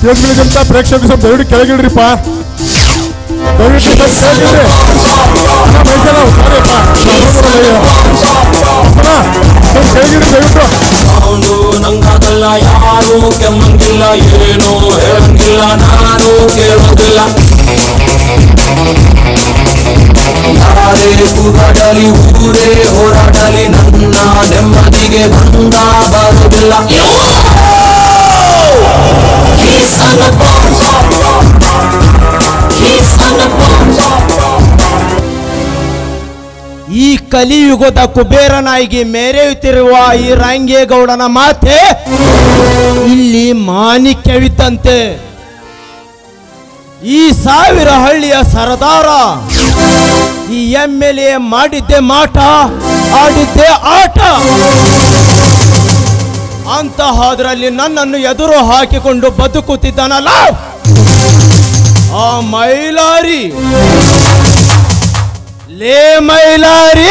ಎದುರಿಗಂತ ಪ್ರೇಕ್ಷಕರು ಸ್ವಲ್ಪ ದಯವಿಟ್ಟು ಕೆಳಗಿಡ್ರಿಪ್ಪ ದಯವಿಟ್ಟು ಸ್ವಲ್ಪ ಕೆಳಗಿಡ್ರಿ ಅಣ್ಣ ಬೈಕಲ್ಲ ಸಾರಿಪ್ಪ ಅಣ್ಣ ಸ್ವಲ್ಪ ಕೆಳಗಿಡ್ರಿ ದಯವಿಟ್ಟು ಸೌಂಡು ನಂಗಾಗಲ್ಲ ಯಾರು ಕೆಮ್ಮಂಗಿಲ್ಲ ಏನು ಹೇಳಂಗಿಲ್ಲ ನಾನು ಕೇಳೋದಿಲ್ಲ ಯಾರೇ ಕೂಗಾಡಲಿ ಊರೇ ಹೋರಾಡಲಿ ನನ್ನ ನೆಮ್ಮದಿಗೆ ಭಂಗ ಬರುವುದಿಲ್ಲ He's on the bomb. He's on the bomb. ಈ ಕಲಿಯುಗದ ಕುಬೇರನಾಯಿಗೆ ಮೆರೆಯುತ್ತಿರುವ ಈ ರಂಗೇಗೌಡನ ಮಾತೆ ಇಲ್ಲಿ ಮಾಣಿಕ್ಯವಿದ್ದಂತೆ ಈ ಸಾವಿರ ಹಳ್ಳಿಯ ಸರದಾರ ಈ ಎಮ್ ಎಲ್ ಎ ಮಾಡಿದ್ದೆ ಮಾಟ ಆಡಿದ್ದೆ ಆಟ ಅಂತಹದ್ರಲ್ಲಿ ನನ್ನನ್ನು ಎದುರು ಹಾಕಿಕೊಂಡು ಬದುಕುತ್ತಿದ್ದಾನಲ್ಲ ಆ ಮೈಲಾರಿ ಲೇ ಮೈಲಾರಿ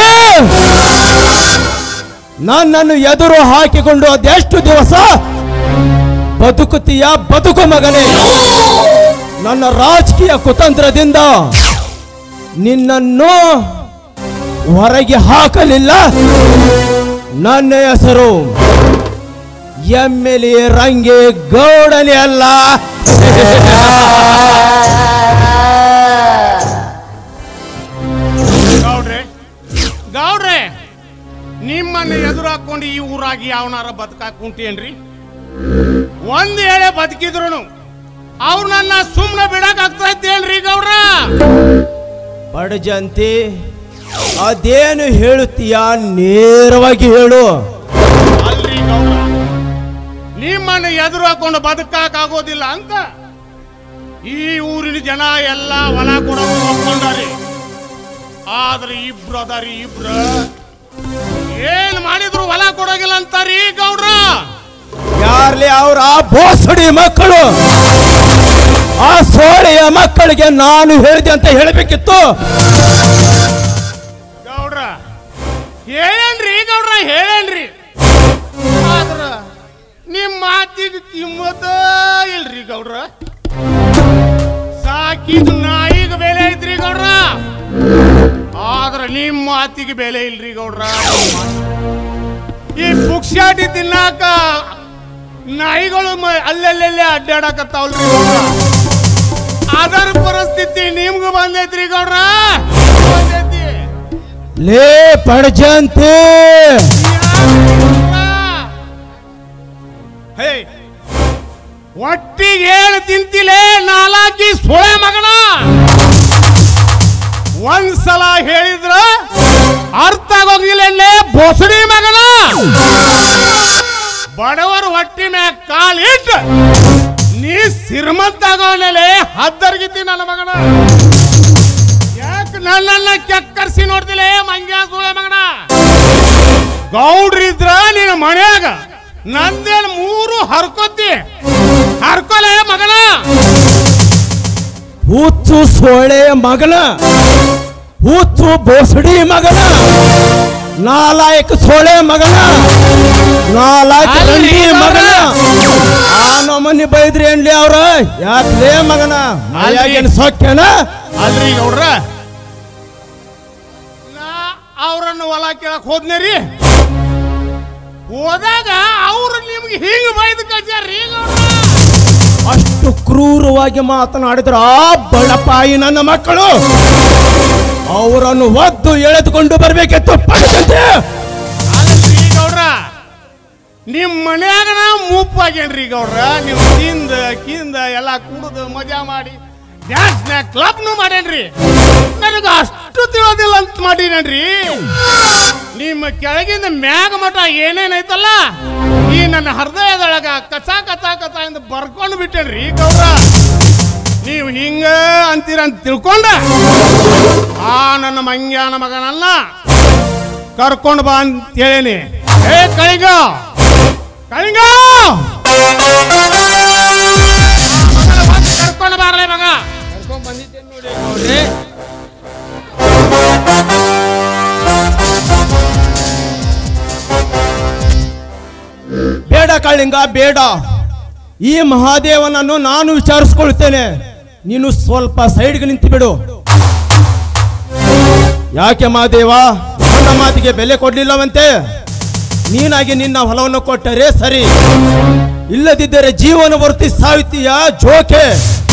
ನನ್ನನ್ನು ಎದುರು ಹಾಕಿಕೊಂಡು ಅದೆಷ್ಟು ದಿವಸ ಬದುಕುತ್ತೀಯ ಬದುಕು ಮಗನೇ ನನ್ನ ರಾಜಕೀಯ ಕುತಂತ್ರದಿಂದ ನಿನ್ನನ್ನು ಹೊರಗೆ ಹಾಕಲಿಲ್ಲ ನನ್ನ ಹೆಸರು ಎಮ್ ಎಲ್ ಎ ರಂಗೆ ಗೌಡನೇ ಅಲ್ಲ ಗೌಡ್ರೆ ಗೌಡ್ರೆ ನಿಮ್ಮನ್ನ ಎದುರು ಹಾಕೊಂಡು ಈ ಊರಾಗಿ ಯಾವನಾರ ಬದುಕಾಕ್ ಕುಂಟೇನ್ರಿ ಒಂದ್ ಎಳೆ ಬದುಕಿದ್ರು ಅವ್ರು ನನ್ನ ಸುಮ್ಮನೆ ಬಿಡಕ್ ಆಗ್ತಾ ಇದ್ದೇನ್ರಿ ಗೌಡ್ರ ಬಡಜಂತಿ ಅದೇನು ಹೇಳುತ್ತೀಯ ನೇರವಾಗಿ ಹೇಳು ಅಲ್ರಿ ಗೌಡ್ರ ನಿಮ್ಮನ್ನ ಎದುರು ಹಾಕೊಂಡು ಬದುಕಾಕ್ ಆಗೋದಿಲ್ಲ ಅಂತ ಈ ಊರಿನ ಜನ ಎಲ್ಲ ಹೊಲ ಕೊಡೋದು ಒಪ್ಕೊಂಡಾರಿ ಆದ್ರೆ ಇಬ್ರು ಅದಾರಿ ಇಬ್ರ ಏನ್ ಮಾಡಿದ್ರು ಹೊಲ ಕೊಡೋಗಿಲ್ಲ ಅಂತಾರಿ ಗೌಡ್ರ ಯಾರ್ಲಿ ಅವ್ರ ಆ ಬೋಸಡಿ ಮಕ್ಕಳು ಆ ಸೋಳೆಯ ಮಕ್ಕಳಿಗೆ ನಾನು ಹೇಳಿದೆ ಅಂತ ಹೇಳಬೇಕಿತ್ತು ಗೌಡ್ರ ಹೇಳೇನ್ರಿ ಗೌಡ್ರ ಹೇಳೇನ್ರಿ ಆದ್ರ ನಿಮ್ ಮಾತಿಗೆ ಕಿಮ್ಮತ್ತ ಇಲ್ರಿ ಗೌಡ್ರ ಸಾಕಿದ ನಾಯಿಗೆ ಬೆಲೆ ಐತ್ರಿ ಗೌಡ್ರ ಆದ್ರ ನಿಮ್ ಮಾತಿಗೆ ಬೆಲೆ ಇಲ್ರಿ ಗೌಡ್ರ ಈ ಪುಕ್ಷಾಟಿ ತಿನ್ನಾಕ ನಾಯಿಗಳು ಮ- ಅಲ್ಲಲ್ಲೇ ಅಡ್ಡಾಡಕತ್ತಾವಲ್ರಿ ಗೌಡ್ರ ಅದರ ಪರಿಸ್ಥಿತಿ ನಿಮ್ಗೂ ಬಂದೈತ್ರಿ ಗೌಡ್ರ ಬಂದೈತಿ ಲೇ ಪಡಜಂತಿ ಹೇ ಒಟ್ಟಿಗೆ ಏನು ತಿಂತಿಲೆ ನಾಲಾಕಿ ಸೊಳೆ ಮಗನ ಒಂದ್ಸಲ ಹೇಳಿದ್ರ ಅರ್ಥ ಆಗೋಗಿಲ್ಲ ಬೋಸಡಿ ಮಗನ ಬಡವರ ಹೊಟ್ಟಿ ಮ್ಯಾಗ ಕಾಲಿಟ್ಟು ನೀ ಶ್ರೀಮಂತ ಆಗೋಣಲೆ ಹದ್ದರ್ಗಿತ್ತಿ ನನ್ನ ಮಗನ ಯಾಕೆ ನನ್ನನ್ನ ಕೆಕ್ಕರ್ಸಿ ನೋಡ್ತಿಲ್ಲ ಮಂಗ್ಯ ಸೊಳೆ ಮಗನ ಗೌಡ್ರಿದ್ರ ನಿನ್ನ ಮನ್ಯಾಗ ನಂದೇನ್ ಮೂರು ಹರ್ಕೋತಿ ಹರ್ಕೊಲೆ ಮಗನ ಹುಚ್ಚು ಸೋಳೆ ಮಗನ ಹುಚ್ಚು ಬೋಸಡಿ ಮಗನ ನಾಲಾಯಕ ಸೋಳೆ ಮಗನ ನಾಲಾಯಕ ಅಲ್ರಿ ರಂಡಿ ಮಗನ ಗೌಡ್ರ. ಆ ನಮ್ಮನಿ ಬೈದ್ರಿ ಏನ್ಲಿ ಅವ್ರ ಯಾಕ್ಲೇ ಮಗನ ಮೈಯಾಗೇನ್ ಸೊಕ್ಕೇನ ಅಲ್ರಿ ಗೌಡ್ರ ನಾ ಅವ್ರನ್ನ ಹೊಲ ಕೇಳಕ್ ಹೋದ್ನೇರಿ ಹೋದಾಗ ಅವ್ರು ನಿಮ್ಗೆ ಹಿಂಗ ಬೈದು ಕಳ್ಸ್ಯಾರ್ರಿ ಗೌಡ್ರ ಅಷ್ಟು ಕ್ರೂರವಾಗಿ ಮಾತನಾಡಿದ್ರ ಆ ಬಡಪಾಯಿ ನನ್ನ ಮಕ್ಕಳು ಅವರನ್ನು ಒದ್ದು ಎಳೆದುಕೊಂಡು ಬರ್ಬೇಕಿತ್ತು ಪಡಕಂತೆ ಅಲ್ರಿ ಗೌಡ್ರ ನಿಮ್ ಮನ್ಯಾಗ ನಾ ಮುಪ್ಪಾಗೇನ್ರಿ ಗೌಡ್ರ ನೀವು ತಿಂದ ಕಿಂದ ಎಲ್ಲ ಕುಡಿದು ಮಜಾ ಮಾಡಿ ಡ್ಯಾನ್ಸ್ನ್ಯಾಗ ಕ್ಲಬ್ನು ಮಾಡೇನ್ರಿ ನನಗ ಅಷ್ಟು ತಿಳಿಯೋದಿಲ್ಲ ಅಂತ ಮಾಡೀನೇನ್ರಿ ನಿಮ್ಮ ಕೆಳಗಿಂದ ಮ್ಯಾಗ ಮಠ ಏನೇನೈತಲ್ಲ ಈ ನನ್ನ ಹೃದಯದೊಳಗ ಕಚ ಕಚ ಕಚ ಎಂದು ಬರ್ಕೊಂಡು ಬಿಟ್ಟೇನ್ರಿ ಗೌಡ್ರ ನೀವು ಹಿಂಗ ಅಂತೀರ ಅಂತ ತಿಳ್ಕೊಂಡ ಆ ನನ್ನ ಮಂಗ್ಯಾನ ಮಗನನ್ನ ಕರ್ಕೊಂಡು ಬಾ ಅಂತ ಹೇಳೇನಿ ಏ ಕಳಿಗ ಕಳಿಗ ಕರ್ಕೊಂಡು ಬಾರಲೆ ಮಗ ಕರ್ಕೊಂಡ್ ಬಂದಿದ್ದೇನೆ ನೋಡಿ ಗೌಡ್ರೆ. ಬೇಡ ಕಾಳಿಂಗ ಬೇಡ ಈ ಮಹಾದೇವನನ್ನು ನಾನು ವಿಚಾರಿಸ್ಕೊಳ್ತೇನೆ ನೀನು ಸ್ವಲ್ಪ ಸೈಡ್ಗೆ ನಿಂತು ಬಿಡು ಯಾಕೆ ಮಹಾದೇವ ನನ್ನ ಮಾತಿಗೆ ಬೆಲೆ ಕೊಡ್ಲಿಲ್ಲವಂತೆ ನೀನಾಗಿ ನಿನ್ನ ಹೊಲವನ್ನು ಕೊಟ್ಟರೆ ಸರಿ ಇಲ್ಲದಿದ್ದರೆ ಜೀವನ ವರ್ತಿ ಸಾಹಿತ್ಯ ಜೋಕೆ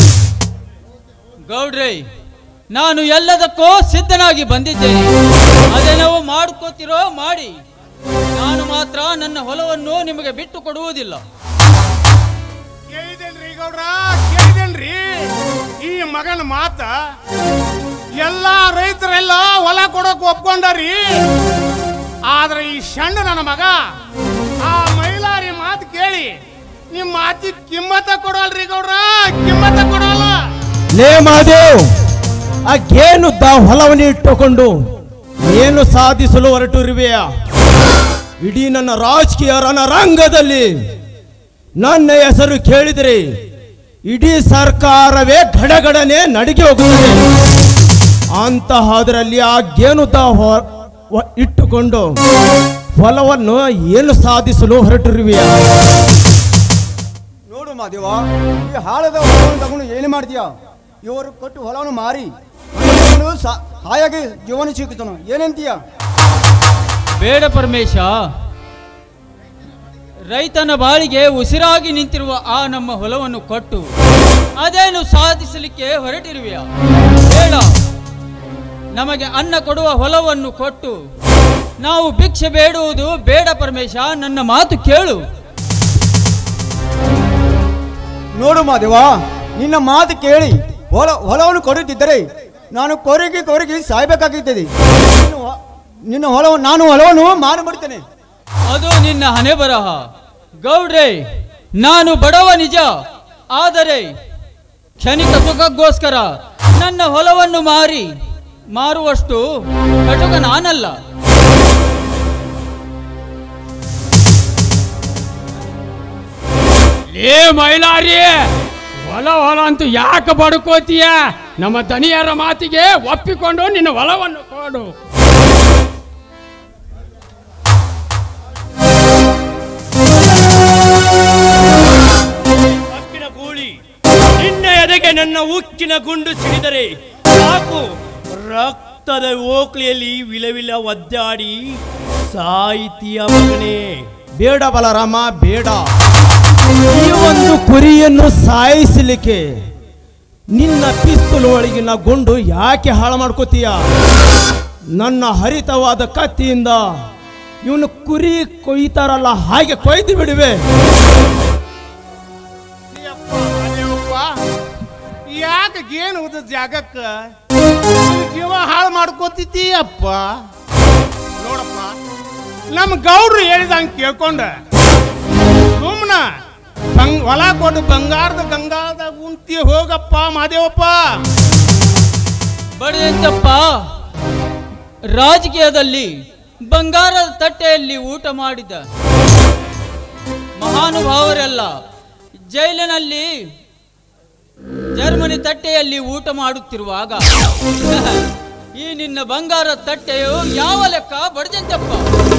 ಗೌಡ್ರೆ ನಾನು ಎಲ್ಲದಕ್ಕೂ ಸಿದ್ಧನಾಗಿ ಬಂದಿದ್ದೇನೆ ಅದೇನವು ಮಾಡ್ಕೋತಿರೋ ಮಾಡಿ ನಾನು ಮಾತ್ರ ನನ್ನ ಹೊಲವನ್ನು ನಿಮಗೆ ಬಿಟ್ಟು ಕೊಡುವುದಿಲ್ಲ ಕೇಳಿದೇನ್ರಿ ಗೌಡ್ರ ಕೇಳಿದೇನ್ರಿ ಈ ಮಗನ ಮಾತ ಎಲ್ಲಾ ರೈತರೆಲ್ಲ ಹೊಲ ಕೊಡೋಕ್ ಒಪ್ಕೊಂಡಾರಿ ಆದ್ರೆ ಈ ಶಂಡ ನನ್ನ ಮಗ ಆ ಮೈಲಾರಿ ಮಾತು ಕೇಳಿ ನಿಮ್ ಮಾತಿ ಕಿಮ್ಮತ್ತ ಕೊಡೋಲ್ರಿ ಗೌಡ್ರ ಕಿಮ್ಮತ್ತ ಕೊಡೋಲ್ಲ ಲೇ ಮಹಾದೇವ್ ಆ ಗೇನುದ್ದ ಹೊಲವನ್ನು ಇಟ್ಟುಕೊಂಡು ಏನು ಸಾಧಿಸಲು ಹೊರಟಿರುವೆಯ ಇಡೀ ನನ್ನ ರಾಜಕೀಯ ರಣರಂಗದಲ್ಲಿ ನನ್ನ ಹೆಸರು ಕೇಳಿದರೆ ಇಡೀ ಸರ್ಕಾರವೇ ಗಡಗಡನೆ ನಡಿಗೆ ಹೋಗುತ್ತದೆ ಅಂತಹದರಲ್ಲಿ ಆ ಗೇನುದ್ದ ಹೊ- ಹೊ- ಇಟ್ಟುಕೊಂಡು ಹೊಲವನ್ನು ಏನು ಸಾಧಿಸಲು ಹೊರಟಿರುವೆಯ ನೋಡು ಮಾದೇವ ಈ ಹಾಳದ ಹೊಲವನ್ನು ತಗೊಂಡು ಏನು ಮಾಡ್ತೀಯ ಇವರು ಕೊಟ್ಟು ಹೊಲವನ್ನು ಮಾರಿ ಅವನು ಸಾ- ಹಾಯಾಗಿ ಜೀವನ ಸಿಗುತ್ತಾನು ಏನಂತೀಯ ಬೇಡ ಪರಮೇಶ ರೈತನ ಬಾಳಿಗೆ ಉಸಿರಾಗಿ ನಿಂತಿರುವ ಆ ನಮ್ಮ ಹೊಲವನ್ನು ಕೊಟ್ಟು ಅದೇನು ಸಾಧಿಸಲಿಕ್ಕೆ ಹೊರಟಿರುವೆಯ ಬೇಡ ನಮಗೆ ಅನ್ನ ಕೊಡುವ ಹೊಲವನ್ನು ಕೊಟ್ಟು ನಾವು ಭಿಕ್ಷೆ ಬೇಡುವುದು ಬೇಡ ಪರಮೇಶ ನನ್ನ ಮಾತು ಕೇಳು ನೋಡು ಮಾದೇವ ನಿನ್ನ ಮಾತು ಕೇಳಿ ಹೊಲ ಹೊಲವನ್ನು ಕೊಡುತ್ತಿದ್ದರೆ ನಾನು ಕೊರಗಿ ಕೊರಗಿ ಸಾಯ್ಬೇಕಾಗಿದ್ದೇನೆ ನಿನ್ನ ಹೊ- ನಿನ್ನ ಹೊಲವನ್ನು ನಾನು ಹೊಲವನ್ನು ಮಾರಿಬಿಡ್ತೇನೆ ಅದು ನಿನ್ನ ಹಣೆ ಬರಹ ಗೌಡ್ರೆ ನಾನು ಬಡವ ನಿಜ ಆದರೆ ಕ್ಷಣಿಕ ಸುಖಕ್ಕೋಸ್ಕರ ನನ್ನ ಹೊಲವನ್ನು ಮಾರಿ ಮಾರುವಷ್ಟು ಕಟುಕ ನಾನಲ್ಲ ಏ ಮೈಲಾರಿ ಹೊಲ ಹೊಲ ಅಂತೂ ಯಾಕೆ ಬಡ್ಕೋತೀಯ ನಮ್ಮ ದನಿಯರ ಮಾತಿಗೆ ಒಪ್ಪಿಕೊಂಡು ನಿನ್ನ ಹೊಲವನ್ನು ಕೊಡು ಕಬ್ಬಿನ ಗೂಳಿ ನಿನ್ನ ಎದೆಗೆ ನನ್ನ ಉಕ್ಕಿನ ಗುಂಡು ಸಿಡಿದರೆ ಸಾಕು ರಕ್ತದ ಓಕ್ಲಿಯಲ್ಲಿ ವಿಲವಿಲ ಒದ್ದಾಡಿ ಸಾಹಿತಿಯ ಮಗನೇ ಬೇಡ ಬಲರಾಮ ಬೇಡ ಈ ಒಂದು ಕುರಿಯನ್ನು ಸಾಯಿಸಲಿಕ್ಕೆ ನಿನ್ನ ಪಿಸ್ತೂಲ್ ಒಳಗಿನ ಗುಂಡು ಯಾಕೆ ಹಾಳು ಮಾಡ್ಕೋತೀಯ ನನ್ನ ಹರಿತವಾದ ಕತ್ತಿಯಿಂದ ಇವನು ಕುರಿ ಕೊಯ್ತಾರಲ್ಲ ಹಾಗೆ ಕೊಯ್ದು ಬಿಡುವೆ ಯಪ್ಪ, ಅದೇವಪ್ಪ, ಯಾಕೆ ಗೇನು ಉದ ಜಾಗಕ್ಕ ಜೀವ ಹಾಳು ಮಾಡ್ಕೋತಿದ್ದಿ ಅಪ್ಪ ನೋಡಪ್ಪ ನಮ್ಮ ಗೌಡ್ರು ಹೇಳಿದಂಗೆ ಕೇಳ್ಕೊಂಡ ಸುಮ್ಮನ ಬಂಗ್ ಹೊಲ ಕೊಟ್ಟು ಬಂಗಾರದ ಗಂಗಾದಾಗ ಉಂತಿ ಹೋಗಪ್ಪ ಮಾದೇವಪ್ಪ ಬಡಿದಂತಪ್ಪ ರಾಜಕೀಯದಲ್ಲಿ ಬಂಗಾರದ ತಟ್ಟೆಯಲ್ಲಿ ಊಟ ಮಾಡಿದ ಮಹಾನುಭಾವರೆಲ್ಲ ಜೈಲಿನಲ್ಲಿ ಜರ್ಮನಿ ತಟ್ಟೆಯಲ್ಲಿ ಊಟ ಮಾಡುತ್ತಿರುವಾಗ ಈ ನಿನ್ನ ಬಂಗಾರ ತಟ್ಟೆಯು ಯಾವ ಲೆಕ್ಕ ಬಡದಂತಪ್ಪ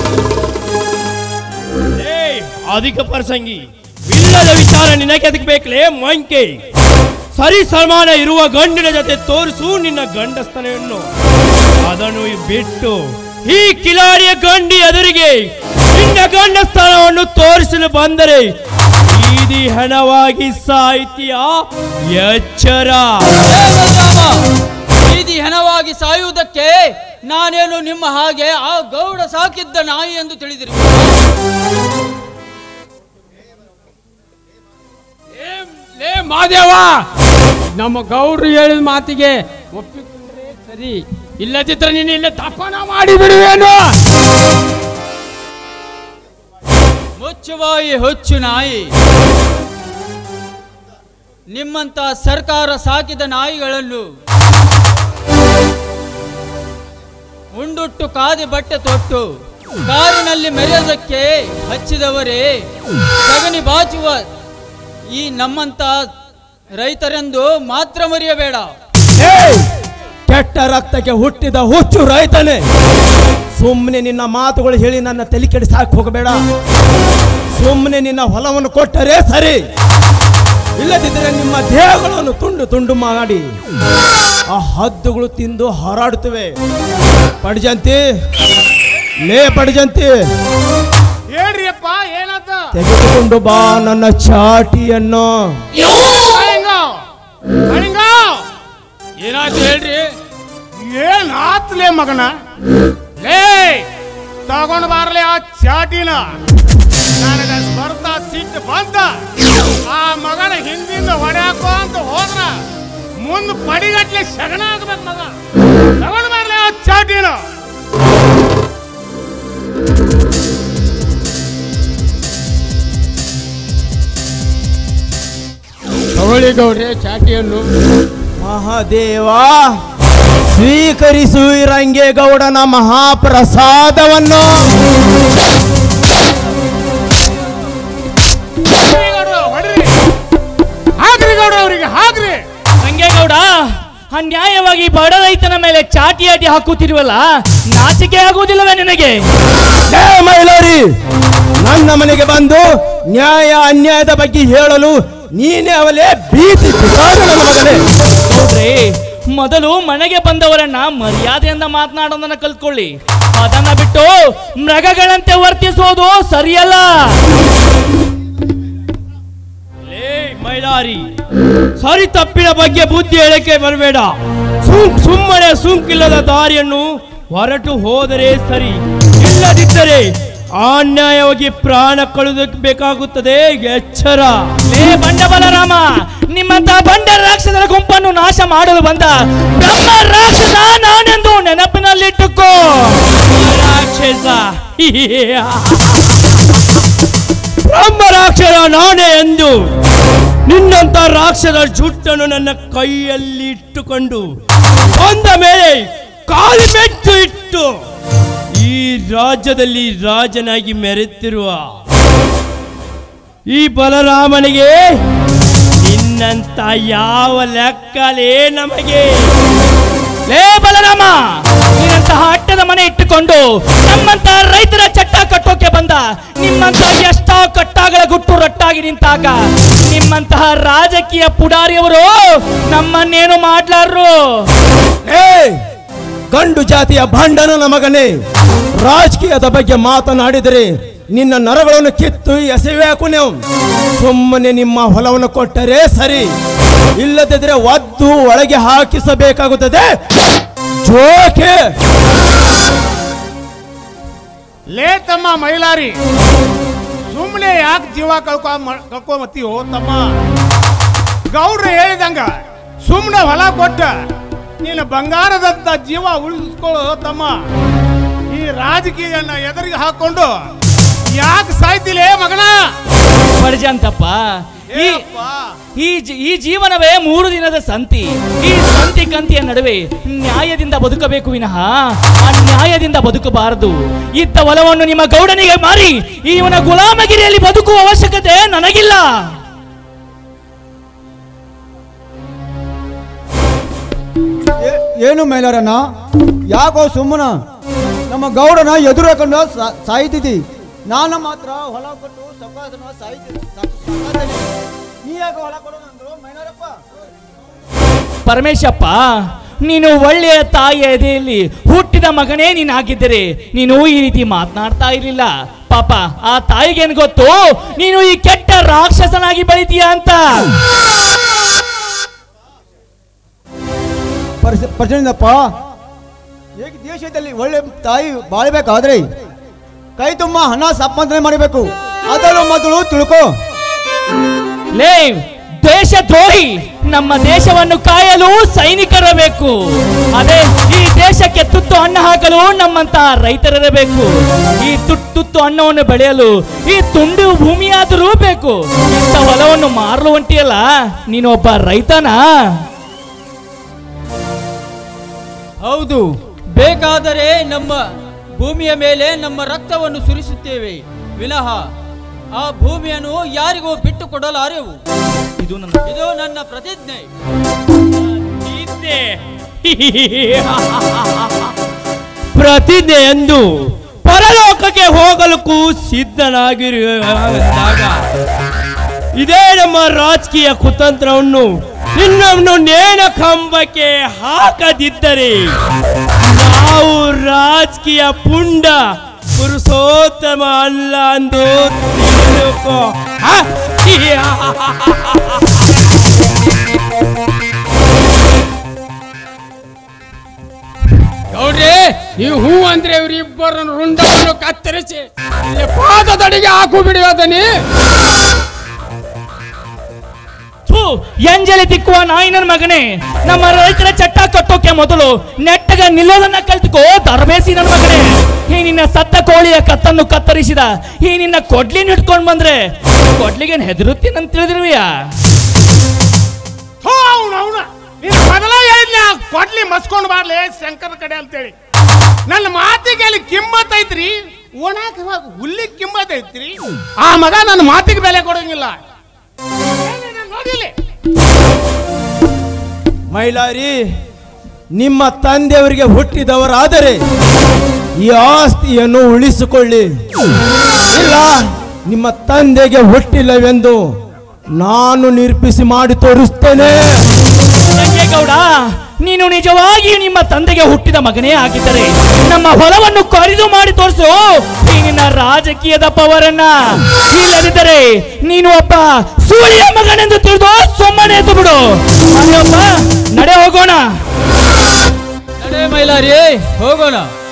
ಏ ಅಧಿಕ ಪ್ರಸಂಗಿ ಇಲ್ಲದ ವಿಚಾರ ನಿನಗೆ ಅದಕ್ಕೆ ಬೇಕಲೇ ಮಂಕೆ ಸರಿ ಸಮಾನ ಇರುವ ಗಂಡಿನ ಜೊತೆ ತೋರಿಸು ನಿನ್ನ ಗಂಡಸ್ತನೆಯನ್ನು ಅದನ್ನು ಬಿಟ್ಟು ಈ ಕಿಲಾಡಿಯ ಗಂಡಿ ಎದುರಿಗೆ ನಿನ್ನ ಗಂಡಸ್ಥಾನವನ್ನು ತೋರಿಸಲು ಬಂದರೆ ಈದಿ ಹಣವಾಗಿ ಸಾಹಿತ್ಯ ಎಚ್ಚರ ಹೇ ಬಲರಾಮ, ಬೀದಿ ಹೆಣವಾಗಿ ಸಾಯುವುದಕ್ಕೆ ನಾನೇನು ನಿಮ್ಮ ಹಾಗೆ ಆ ಗೌಡ ಸಾಕಿದ್ದ ನಾಯಿ ಎಂದು ತಿಳಿದಿರಿ ಏ- ಲೇ ಮಾದೇವ ನಮ್ಮ ಗೌಡ್ರು ಹೇಳಿದ ಮಾತಿಗೆ ಒಪ್ಪಿಕೊಂಡ್ರೆ ಸರಿ ಇಲ್ಲದಿದ್ರೆ ನೀನು ಇಲ್ಲೇ ತಪ್ಪನ ಮಾಡಿ ಬಿಡುವೇನು ಮುಚ್ಚುಬಾಯಿ ಹೊಚ್ಚು ನಾಯಿ ನಿಮ್ಮಂತ ಸರ್ಕಾರ ಸಾಕಿದ ನಾಯಿಗಳನ್ನು ಉಂಡುಟ್ಟು ಕಾದಿ ಬಟ್ಟೆ ತೊಟ್ಟು ಕಾರಿನಲ್ಲಿ ಮೆರೆಯೋದಕ್ಕೆ ಹಚ್ಚಿದವರೇ ಸಗಣಿ ಬಾಚುವ ಈ ನಮ್ಮಂತ ರೈತರೆಂದು ಮಾತ್ರ ಮರೆಯಬೇಡ ಏಯ್! ಕೆಟ್ಟ ರಕ್ತಕ್ಕೆ ಹುಟ್ಟಿದ ಹುಚ್ಚು ರೈತನೇ ಸುಮ್ಮನೆ ನಿನ್ನ ಮಾತುಗಳು ಹೇಳಿ ನನ್ನ ತಲೆ ಕೆಡಿಸಾಕ್ ಹೋಗಬೇಡ ಸುಮ್ಮನೆ ನಿನ್ನ ಹೊಲವನ್ನು ಕೊಟ್ಟರೆ ಸರಿ ಇಲ್ಲದಿದ್ದರೆ ನಿಮ್ಮ ದೇಹಗಳನ್ನು ತುಂಡು ತುಂಡು ಮಾಡಿ ಆ ಹದ್ದುಗಳು ತಿಂದು ಹಾರಾಡುತ್ತವೆ ಪಡ್ಜಂತಿ ಲೇ ಪಡ್ಜಂತಿ ಹೇಳ್ರಿಯಪ್ಪ ಏನಾತ ತೆಗೆದುಕೊಂಡು ಬಾ ನನ್ನ ಚಾಟಿಯನ್ನು ಕಳಿಂಗ ಕಳಿಂಗ ಏನಾಯ್ತು ಹೇಳ್ರಿ ಏನ್ ಆತ್ಲೇ ಮಗನ ಲೇ ತಗೊಂಡ್ ಬಾರ್ಲೆ ಆ ಚಾಟಿನ ನನಗ ಸ್ಪರ್ಧಾ ಸಿಟ್ಟು ಬಂತ ಆ ಮಗನ ಹಿಂದಿಂದ ಹೊಡ್ಯಾಕೋ ಅಂತ ಹೋದ್ರ ಮುಂದ್ ಪಡಿಗಟ್ಲೆ ಶಗಣ ಆಗ್ಬೇಕು ಮಗ ತಗೊಂಡ್ ಬಾರ್ಲೆ ಆ ಚಾಟಿನ ತಗೊಳ್ಳಿ ಗೌಡ್ರೆ ಚಾಟಿಯನ್ನು ಮಹಾದೇವ ಸ್ವೀಕರಿಸು ರಂಗೇಗೌಡನ ಮಹಾಪ್ರಸಾದವನ್ನು ಹೊಡ್ರಿ ಗೌಡ್ರು, ಹೊಡ್ರಿ ಹಾಕ್ರಿ ಗೌಡ ಅವರಿಗೆ ಹಾಕ್ರಿ ರಂಗೇಗೌಡ ಅನ್ಯಾಯವಾಗಿ ಬಡ ರೈತನ ಮೇಲೆ ಚಾಟಿ ಆಟಿ ಹಾಕುತ್ತಿರುವಲ್ಲ ನಾಚಿಕೆ ಆಗುವುದಿಲ್ಲವೇ ನಿನಗೆ ಲೇ ಮೈಲಾರಿ ನನ್ನ ಮನೆಗೆ ಬಂದು ನ್ಯಾಯ ಅನ್ಯಾಯದ ಬಗ್ಗೆ ಹೇಳಲು ನೀನೇ ಅವಲೇ ಭೀತಿ ಬಿಸಾಡು ನನ್ನ ಮಗನೇ ನೋಡ್ರಿ ಮೊದಲು ಮನೆಗೆ ಬಂದವರನ್ನ ಮರ್ಯಾದೆಯಿಂದ ಮಾತನಾಡೋದನ್ನ ಕಲ್ತ್ಕೊಳ್ಳಿ ಅದನ್ನ ಬಿಟ್ಟು ಮೃಗಗಳಂತೆ ವರ್ತಿಸೋದು ಸರಿಯಲ್ಲ ಲೇ ಮೈಲಾರಿ ಸರಿ ತಪ್ಪಿನ ಬಗ್ಗೆ ಬುದ್ಧಿ ಹೇಳಕ್ಕೆ ಬರಬೇಡ ಸುಮ್ ಸುಮ್ಮನೆ ಸುಂಕಿಲ್ಲದ ದಾರಿಯನ್ನು ಹೊರಟು ಹೋದರೆ ಸರಿ ಇಲ್ಲದಿದ್ದರೆ ಅನ್ಯಾಯವಾಗಿ ಪ್ರಾಣ ಕಳೆದಬೇಕಾಗುತ್ತದೆ ಎಚ್ಚರ ಲೇ ಬಂಡ ಬಲರಾಮ ನಿಮ್ಮಂತ ಬಂಡ ರಾಕ್ಷಸರ ಗುಂಪನ್ನು ನಾಶ ಮಾಡಲು ಬಂದ ಬ್ರಹ್ಮ ರಾಕ್ಷಸ ನಾನೆಂದು ನೆನಪಿನಲ್ಲಿಟ್ಟುಕೋ ರಾಕ್ಷಸ ಬ್ರಹ್ಮ ರಾಕ್ಷಸ ನಾನೇ ಎಂದು ನಿನ್ನಂತ ರಾಕ್ಷಸ ಜುಟ್ಟನ್ನು ನನ್ನ ಕೈಯಲ್ಲಿ ಇಟ್ಟುಕೊಂಡು ಬಂದ ಮೇಲೆ ಕಾಲಿಮೆಟ್ಟು ಇಟ್ಟು ಈ ರಾಜ್ಯದಲ್ಲಿ ರಾಜನಾಗಿ ಮೆರೆತಿರುವ ಈ ಬಲರಾಮನಿಗೆ ನಿನ್ನಂತ ಯಾವ ಲೆಕ್ಕಲೇ ನಮಗೆ ಲೇ ಬಲರಾಮ ನಿನ್ನಂತಹ ಅಟ್ಟದ ಮನೆ ಇಟ್ಟುಕೊಂಡು ನಮ್ಮಂತ ರೈತರ ಚಟ್ಟ ಕಟ್ಟೋಕೆ ಬಂದ ನಿಮ್ಮಂತ ಎಷ್ಟೋ ಕಟ್ಟಾಗಳ ಗುಟ್ಟು ರಟ್ಟಾಗಿ ನಿಂತಾಗ ನಿಮ್ಮಂತಹ ರಾಜಕೀಯ ಪುಡಾರಿಯವರು ನಮ್ಮನ್ನೇನು ಮಾಡ್ಲಾರ್ರು ಏ ಗಂಡು ಜಾತಿಯ ಭಂಡನ ಮಗನೇ ರಾಜಕೀಯದ ಬಗ್ಗೆ ಮಾತನಾಡಿದರೆ ನಿನ್ನ ನರಗಳನ್ನು ಕಿತ್ತು ಎಸೆಯಬೇಕು ನೀವು ಸುಮ್ಮನೆ ನಿಮ್ಮ ಹೊಲವನ್ನು ಕೊಟ್ಟರೆ ಸರಿ ಇಲ್ಲದಿದ್ದರೆ ಒದ್ದು ಒಳಗೆ ಹಾಕಿಸಬೇಕಾಗುತ್ತದೆ ಜೋಕೆ ಲೇ ತಮ್ಮ ಮೈಲಾರಿ ಸುಮ್ಮನೆ ಯಾಕೆ ಜೀವ ಕಳ್ಕೊ ಕಳ್ಕೊಂಬತ್ತೀವೋ ತಮ್ಮ ಗೌಡ್ರು ಹೇಳಿದಂಗ ಸುಮ್ಮನೆ ಹೊಲ ಕೊಟ್ಟ ನೀನು ಬಂಗಾರದಂತ ಜೀವ ಉಳಿಸ್ಕೊಳ್ಳೋ ತಮ್ಮ ಈ ರಾಜಕೀಯನ ಎದುರಿಗೆ ಹಾಕೊಂಡು ಯಾಕೆ ಸಾಯ್ತಿಲೇ ಮಗನ ಪರ್ಜಂತಪ್ಪ ಈ ಈ ಜಿ- ಈ ಜೀವನವೇ ಮೂರು ದಿನದ ಸಂತಿ ಈ ಸಂತಿ ಕಂತಿಯ ನಡುವೆ ನ್ಯಾಯದಿಂದ ಬದುಕಬೇಕು ವಿನಃ ಅನ್ಯಾಯದಿಂದ ಬದುಕಬಾರದು ಇದ್ದ ಹೊಲವನ್ನು ನಿಮ್ಮ ಗೌಡನಿಗೆ ಮಾರಿ ಇವನ ಗುಲಾಮಗಿರಿಯಲ್ಲಿ ಬದುಕುವ ಅವಶ್ಯಕತೆ ನನಗಿಲ್ಲ ಏ- ಏನು ಮೇಲಾರಣ್ಣ ಯಾಕೋ ಸುಮ್ಮನ ನಮ್ಮ ಗೌಡನ ಎದುರು ಹಾಕೊಂಡು ಸಾ- ಸಾಯ್ತಿದ್ದಿ ನಾನು ಮಾತ್ರ ಹೊಲ ಕೊಟ್ಟು ಸಕಾಸನ ಸಾಯ್ತೀನಿ ಸಾ- ಸಾಕಾಗ್ತೀನಿ. ನೀ ಯಾಕೆ ಹೊಲ ಕೊಡೋದಂದ್ರು ಮೈನಾರಪ್ಪ ಪರಮೇಶಪ್ಪ ನೀನು ಒಳ್ಳೆಯ ತಾಯಿಯ ಎದೆಯಲ್ಲಿ ಹುಟ್ಟಿದ ಮಗನೇ ನೀನಾಗಿದ್ದರೆ ನೀನು ಈ ರೀತಿ ಮಾತನಾಡ್ತಾ ಇರಲಿಲ್ಲ ಪಾಪ ಆ ತಾಯಿಗೇನು ಗೊತ್ತು ನೀನು ಈ ಕೆಟ್ಟ ರಾಕ್ಷಸನಾಗಿ ಬೆಳಿತೀಯ ಅಂತ ಪರಿಸ ಪರಿಚಯದಪ್ಪ ಈಗ ದೇಶದಲ್ಲಿ ಒಳ್ಳೆ ತಾಯಿ ಬಾಳ್ಬೇಕಾದ್ರೆ ಕೈ ತುಂಬ ಹಣ ಸಂಪಾದನೆ ಮಾಡಬೇಕು ಅದನ್ನು ಮೊದಲು ತಿಳ್ಕೊ ಲೇ ದೇಶದ್ರೋಹಿ ನಮ್ಮ ದೇಶವನ್ನು ಕಾಯಲು ಸೈನಿಕರಬೇಕು ಅದೇ ಈ ದೇಶಕ್ಕೆ ತುತ್ತು ಅನ್ನ ಹಾಕಲು ನಮ್ಮಂತ ರೈತರಿರಬೇಕು ಈ ತುತ್ತು ತುತ್ತು ಅನ್ನವನ್ನು ಬೆಳೆಯಲು ಈ ತುಂಡು ಭೂಮಿಯಾದರೂ ಬೇಕು ಇಂಥ ಹೊಲವನ್ನು ಮಾರಲು ಹೊಂಟಿಯಲ್ಲ ನೀನೊಬ್ಬ ರೈತನಾ ಹೌದು ಬೇಕಾದರೆ ನಮ್ಮ ಭೂಮಿಯ ಮೇಲೆ ನಮ್ಮ ರಕ್ತವನ್ನು ಸುರಿಸುತ್ತೇವೆ ವಿನಃ ಆ ಭೂಮಿಯನ್ನು ಯಾರಿಗೂ ಬಿಟ್ಟು ಕೊಡಲಾರೆವು ಇದು ನನ್ನ ಇದು ನನ್ನ ಪ್ರತಿಜ್ಞೆ ಪ್ರತಿಜ್ಞೆ ಪ್ರತಿಜ್ಞೆ ಎಂದು ಪರಲೋಕಕ್ಕೆ ಹೋಗಲಕ್ಕೂ ಸಿದ್ಧನಾಗಿರುವಾಗ ಇದೇ ನಮ್ಮ ರಾಜಕೀಯ ಕುತಂತ್ರವನ್ನು ನಿನ್ನನ್ನು ನೇಣ ಕಂಬಕ್ಕೆ ಹಾಕದಿದ್ದರೆ ನಾವು ರಾಜಕೀಯ ಪುಂಡ ಪುರುಷೋತ್ತಮ ಅಲ್ಲ ಅಂದು ತಿಳ್ಕೊ. ಹ? ಗೌಡ್ರಿ ನೀವು ಹೂ ಅಂದ್ರೆ ಇವರಿಬ್ಬರನ್ನು ರುಂಡವನ್ನು ಕತ್ತರಿಸಿ ಇಲ್ಲಿ ಪಾದದಡಿಗೆ ಹಾಕು ಬಿಡಿಯೋದನಿ ಥು, ಎಂಜಲಿ ತಿಕ್ಕುವ ನಾಯಿನ ಮಗನೇ ನಮ್ಮ ರೈತರ ಚಟ್ಟ ಕಟ್ಟೋಕೆ ಮೊದಲು ನೆಟ್ಟಗ ನಿಲ್ಲೋದನ್ನ ಕಲ್ತ್ಕೋ ತರಬೇಸಿ ನನ್ನ ಮಗನೇ ಈ ನಿನ್ನ ಸತ್ತ ಕೋಳಿಯ ಕತ್ತನ್ನು ಕತ್ತರಿಸಿದ ಈ ನಿನ್ನ ಕೊಡ್ಲಿನ ಹಿಡ್ಕೊಂಡ್ ಬಂದ್ರೆ ಕೊಡ್ಲಿಗೆ ಹೆದರುತ್ತೀನಂತ ತಿಳಿದಿರುವಿಯಾ ಹೋ ಅವನು ಅವನ ನೀನು ಮೊದಲ ಹೇಳಿದ್ನ ಕೊಡ್ಲಿ ಮಸ್ಕೊಂಡು ಬಾರ್ಲೆ ಶಂಕರ ಕಡೆ ಅಂತೇಳಿ ನನ್ನ ಮಾತಿಗೆ ಅಲ್ಲಿ ಕಿಮ್ಮತ್ ಐತ್ರಿ ಒಣಾಕ ಹುಲ್ಲಿ ಕಿಮ್ಮತ್ ಐತ್ರಿ ಆ ಮಗ ನನ್ನ ಮಾತಿಗೆ ಬೆಲೆ ಕೊಡಂಗಿಲ್ಲ ಏನೇನೋ ನೋಡಿಲ್ಲಿ ಮೈಲಾರಿ ನಿಮ್ಮ ತಂದೆಯವರಿಗೆ ಹುಟ್ಟಿದವರಾದರೆ ಈ ಆಸ್ತಿಯನ್ನು ಉಳಿಸಿಕೊಳ್ಳಿ ಇಲ್ಲ ನಿಮ್ಮ ತಂದೆಗೆ ಹುಟ್ಟಿಲ್ಲವೆಂದು ನಾನು ನಿರೂಪಿಸಿ ಮಾಡಿ ತೋರಿಸ್ತೇನೆ ಗೌಡ ನೀನು ನಿಜವಾಗಿಯೂ ನಿಮ್ಮ ತಂದೆಗೆ ಹುಟ್ಟಿದ ಮಗನೇ ಆಗಿದ್ದರೆ ನಮ್ಮ ಹೊಲವನ್ನು ಖರೀದು ಮಾಡಿ ತೋರಿಸು ಈ ನಿನ್ನ ರಾಜಕೀಯದ ಪವರನ್ನ ಇಲ್ಲದಿದ್ದರೆ ನೀನು ಒಬ್ಬ ಸೂರ್ಯ ಮಗನೆಂದು ತಿಳಿದು ಸುಮ್ಮನೆ ಎದ್ದು ಬಿಡು ಅಲ್ಲೊಬ್ಬ ನಡೆ ಹೋಗೋಣ ನಡೆ ಮೈಲಾರಿ ಹೋಗೋಣ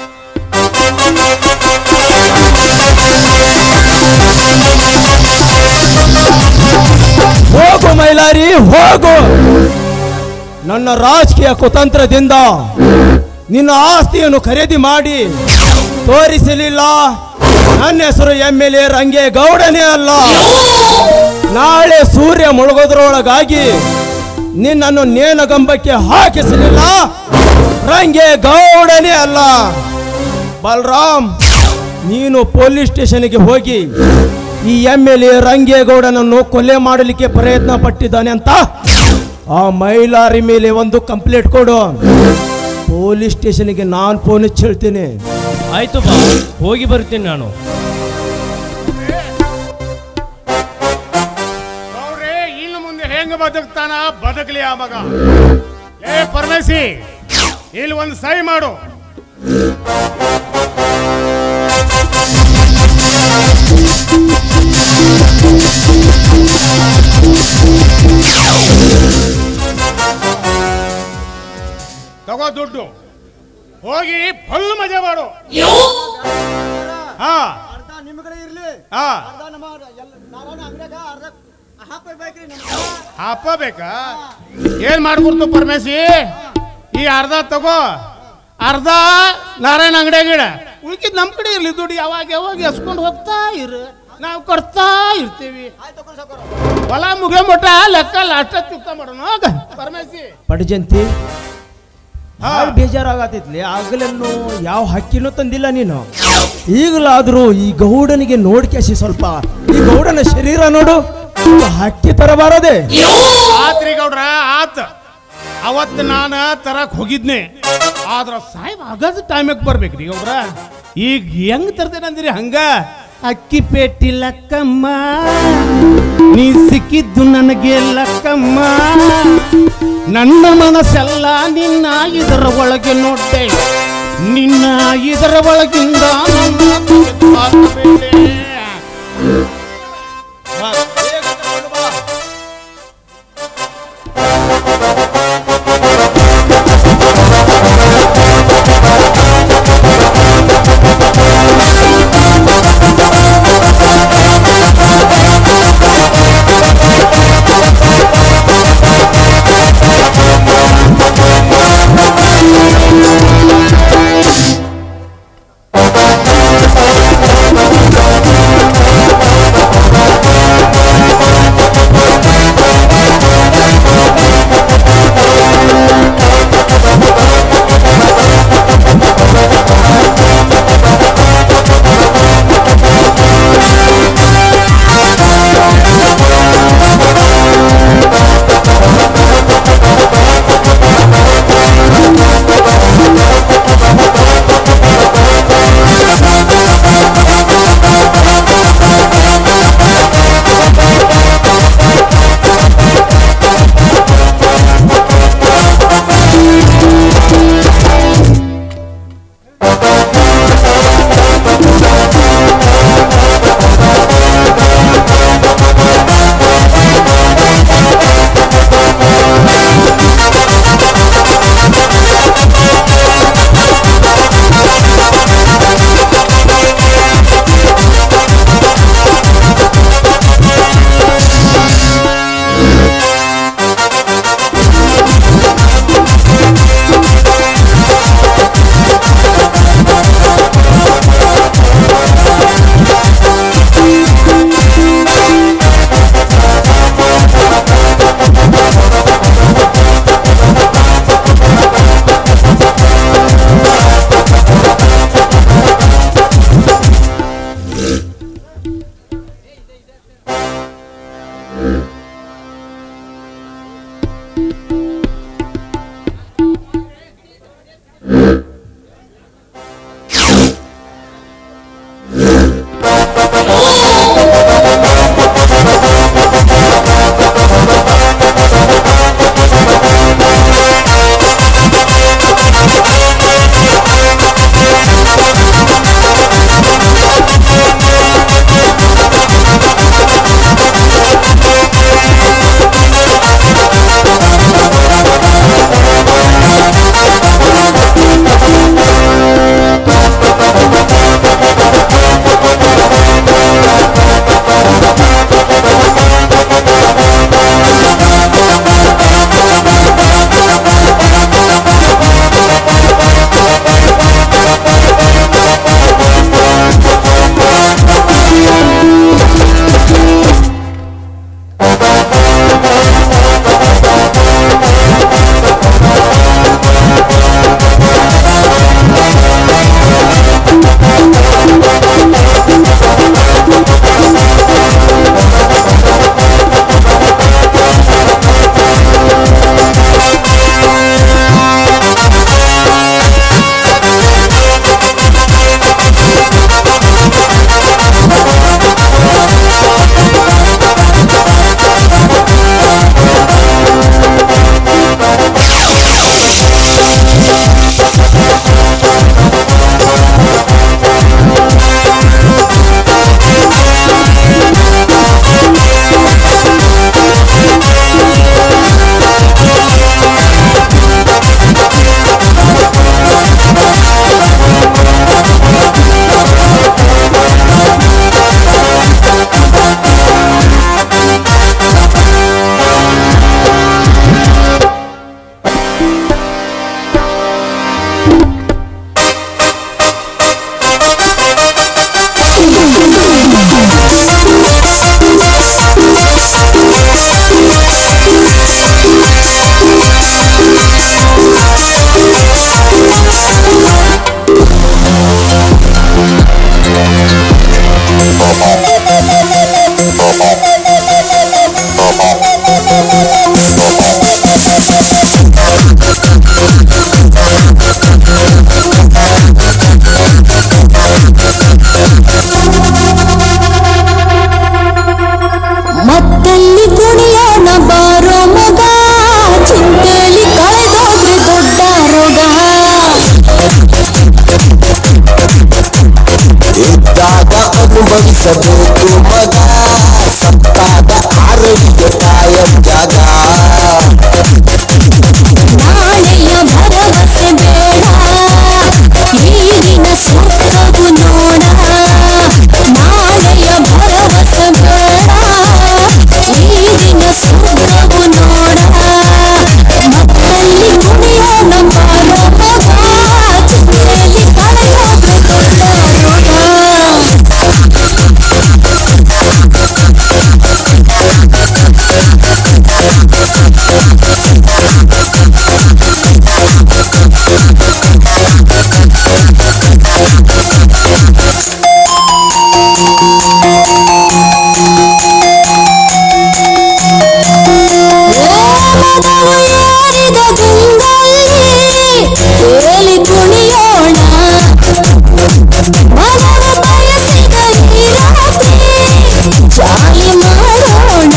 ಹೋಗು ಮೈಲಾರಿ ಹೋಗು ನನ್ನ ರಾಜಕೀಯ ಕುತಂತ್ರದಿಂದ ನಿನ್ನ ಆಸ್ತಿಯನ್ನು ಖರೀದಿ ಮಾಡಿ ತೋರಿಸಲಿಲ್ಲ ನನ್ನ ಹೆಸರು ಎಮ್ ಎಲ್ ಎ ರಂಗೆ ಗೌಡನೇ ಅಲ್ಲ ನಾಳೆ ಸೂರ್ಯ ಮುಳುಗೋದ್ರೊಳಗಾಗಿ ನಿನ್ನನ್ನು ನೇನಗಂಬಕ್ಕೆ ಹಾಕಿಸಲಿಲ್ಲ ರಂಗೆ ಗೌಡನೇ ಅಲ್ಲ ಬಲರಾಮ್ ನೀನು ಪೊಲೀಸ್ ಸ್ಟೇಷನ್ಗೆ ಹೋಗಿ ಈ ಎಮ್ ಎಲ್ ಎ ರಂಗೇಗೌಡನನ್ನು ಕೊಲೆ ಮಾಡಲಿಕ್ಕೆ ಪ್ರಯತ್ನ ಪಟ್ಟಿದ್ದಾನೆ ಅಂತ ಆ ಮೈಲಾರಿ ಮೇಲೆ ಒಂದು ಕಂಪ್ಲೇಂಟ್ ಕೊಡು ಪೊಲೀಸ್ ಸ್ಟೇಷನ್ಗೆ ನಾನು ಫೋನ್ ಹಚ್ಚಿ ಹೇಳ್ತೀನಿ ಆಯ್ತು ಬಾ ಹೋಗಿ ಬರ್ತೀನಿ ನಾನು ಅವ್ರೆ ಇನ್ನು ಮುಂದೆ ಹೆಂಗ ಬದುಕ್ತಾನ ಬದುಕಲಿ ಆ ಮಗ ಏ ಪರಮೇಶಿ ಇಲ್ಲಿ ಒಂದು ಸಹಿ ಮಾಡು ತಗೋ ದುಡ್ಡು ಹೋಗಿ ಫುಲ್ ಮಜಾ ಮಾಡು ಹಾ ಅರ್ಧ ನಿಮ್ಮ ಕಡೆ ಇರ್ಲಿ ಹಾ ಅರ್ಧ ನಮ್ಮ ಎಲ್ಲ ನಾರಾಯಣ ಅಂಗಡಿಯಾಗ ಅರ್ಧ ಹಾಕ್ಬೇಕ್ರಿ ನಮ್ಗೆ ಹಾಪಬೇಕಾ ಏನ್ ಮಾಡ್ಕೊಡ್ತು ಪರಮೇಶಿ ಈ ಅರ್ಧ ತಗೋ ಅರ್ಧ ನಾರಾಯಣ ಅಂಗಡಿಯಾಗಿಡ ಉಳ್ಕಿದ್ ನಮ್ ಕಡೆ ಇರ್ಲಿ ದುಡ್ಡು ಯಾವಾಗ ಯಾವಾಗ ಎಸ್ಕೊಂಡು ಹೋಗ್ತಾ ಇರು ನಾವು ಕೊಡ್ತಾ ಇರ್ತೀವಿ ಆಯ್ತು ತಗೊಂಡ್ ಸಾವ್ಕಾರ. ಹೊಲ ಮುಗಿಯಮಟ್ಟ ಲೆಕ್ಕ ಲಾಷ್ಟ ಚುಕ್ತ ಮಾಡೋಣ ಹೋಗ ಪರಮೇಶಿ ಪಡಜಂತಿ ಹಾ. ಭಾಳ ಬೇಜಾರಾಗತೈತ್ಲಿ ಆಗಲೆನ್ನು ಯಾವ ಹಕ್ಕಿನೂ ತಂದಿಲ್ಲ ನೀನು ಈಗಲಾದರೂ ಈ ಗೌಡನಿಗೆ ನೋಡ್ಕ್ಯಾಸಿ ಸ್ವಲ್ಪ ಈ ಗೌಡನ ಶರೀರ ನೋಡು ಹಕ್ಕಿ ತರ ಬಾರದೆ ಆತ್ರಿ ಗೌಡ್ರ ಆತ ಅವತ್ತು ನಾನು ತರಕ್ ಹೋಗಿದ್ನೆ ಆದ್ರ ಸಾಹೇಬ್ ಆಗದ ಟೈಮಿಗೆ ಬರ್ಬೇಕ್ರಿ ಗೌಡ್ರ ಈಗ ಹೆಂಗ್ ತರ್ತೇನೆ ಅಂದಿರಿ ಹಂಗ ಅಕ್ಕಿ ಪೇಟಿ ಲಕ್ಕಮ್ಮ ನೀ ಸಿಕ್ಕಿದ್ದು ನನಗೆ ಲಕ್ಕಮ್ಮ ನನ್ನ ಮನಸ್ಸೆಲ್ಲ ನಿನ್ನ ಇದರ ಒಳಗೆ ನೋಡ್ದೆ ನಿನ್ನ ಇದರ ಒಳಗಿಂದ ನನ್ನ ತೆಗೆದು ಹಾಕಬೇಡೆ. ಬಾ. Thank ಅನುಭವಿಸಬೇಕು ಮಗ ಸತ್ತಾಗ ಆರಡಿಗೆ ಕಾಯ ಜಾಗ ನಾಳೆಯ ಭರವಸೆ ಬೇಡ ಈಗಿನ ಸುಖವು ನೋಡ ನಾಳೆಯ ಭರವಸೆ ಬೇಡ ಈಗಿನ ಸುಖವು ನೋಡ ಮಕ್ಕಳಲ್ಲಿ ನುಡಿಯೋಣ ಬಾರೋ ಮಗ ಚಿತೆಯಲ್ಲಿ ಕಳೆಯೋದು ದೊಡ್ಡ ಓಲದವ ಏರಿದ ಗುಂಗಲ್ಲಿ ತೇಲಿ ಕುಣಿಯೋಣ ಮನವ ಬಯಸಿದ ಈ ರಾತ್ರಿ ಜಾಲಿ ಮಾಡೋಣ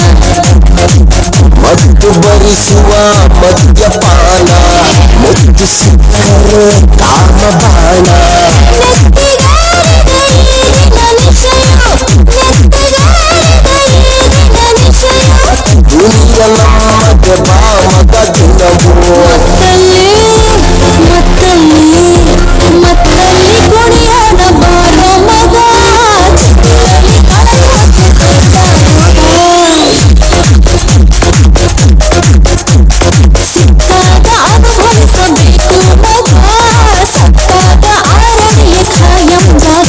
ಮತ್ತು ಭರಿಸುವ ಮದ್ಯಪಾನ ಮುತ್ತು ಸಿಕ್ಕರೆ ಕಾಮಬಾಣ ನೆತ್ತಿಗಾರಿದ ಈ ದಿನ ನಿಶ್ಚಯ ನೆತ್ತಿಗಾರಿದ ಈ ದಿನ ನಿಶ್ಚಯ ದುನಿಯ ನಮಗೆ ಬಾಮದ ದಿನವು ಮತ್ತಲ್ಲಿ ಮತ್ತಲ್ಲಿ ಮತ್ತಲ್ಲಿ ಕುಣಿಯೋಣ ಬಾರೋ ಮಗ ಚಿತೆಯಲ್ಲಿ ಕಳೆಯೋದು ಸಿಕ್ಕಾಗ ಅನುಭವಿಸಬೇಕು ಮಗ ಸತ್ತಾಗ ಆರಡಿಯ ಕಾಯಂ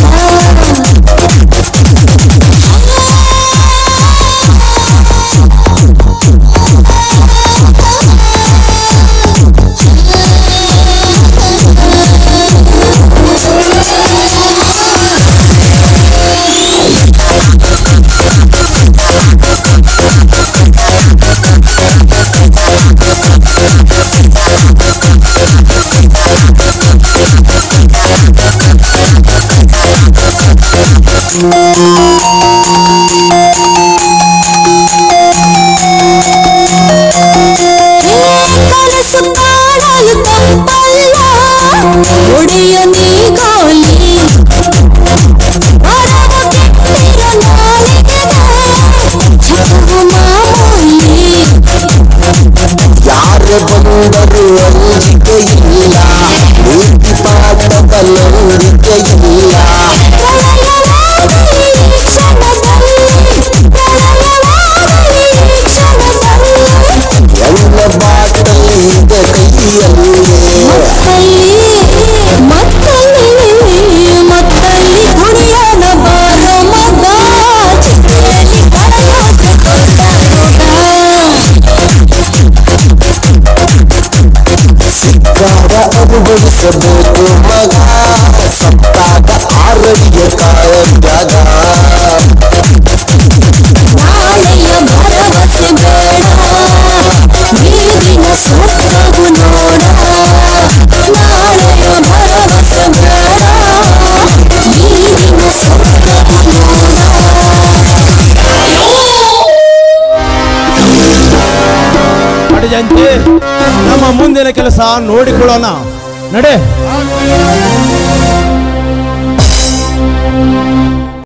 ಕನಸು ಕಾಣಲು ತಂಪಲ್ಲ ಒಡೆಯ ನೀಗೋಲಿ ಅರವ ಕೆಟ್ಟಿರ ನಾಲಿಗೆಗೆ ಚಕವು ಮಾಮೂಲಿ ಯಾರು ಬಂದರು ಅಂಜಿಕೆ ಇಲ್ಲ ನೀತಿ ಪಾಠದ ನಂಬಿಕೆ ಇಲ್ಲ ಪ್ರಳಯವಾಗಲಿ ಈ ಕ್ಷಣದಲ್ಲಿ ಪ್ರಳಯವಾಗಲಿ ಈ ಕ್ಷಣದಲ್ಲಿ ಎಲ್ಲ ಬಾಟಲಿ ಇದೆ ಕೈಯಲ್ಲಿ ಮತ್ತಲ್ಲಿ ಮತ್ತಲ್ಲಿ ಮತ್ತಲ್ಲಿ ಕುಣಿಯೋಣ ಬಾರೋ ಮಗ ಚಿತೆಯಲ್ಲಿ ಕಳೆಯೋದು ಸಿಕ್ಕಾಗ ಅನುಭವಿಸಬೇಕು ಮಗ ಸತ್ತಾಗ ಆರಡಿಗೆ ಕಾಯ ಜಾಗ ನಾಳೆಯ ಭರವಸೆ ಬೇಡ ಈಗಿನ ಸುಖವು ನೋಡ ನಾಳೆಯ ಭರವಸೆ ಬೇಡ ಈಗಿನ ಸುಖವು ಅಡಿಜಂತಿ ನಮ್ಮ ಮುಂದಿನ ಕೆಲಸ ನೋಡಿಕೊಳ್ಳೋಣ ನಡೆ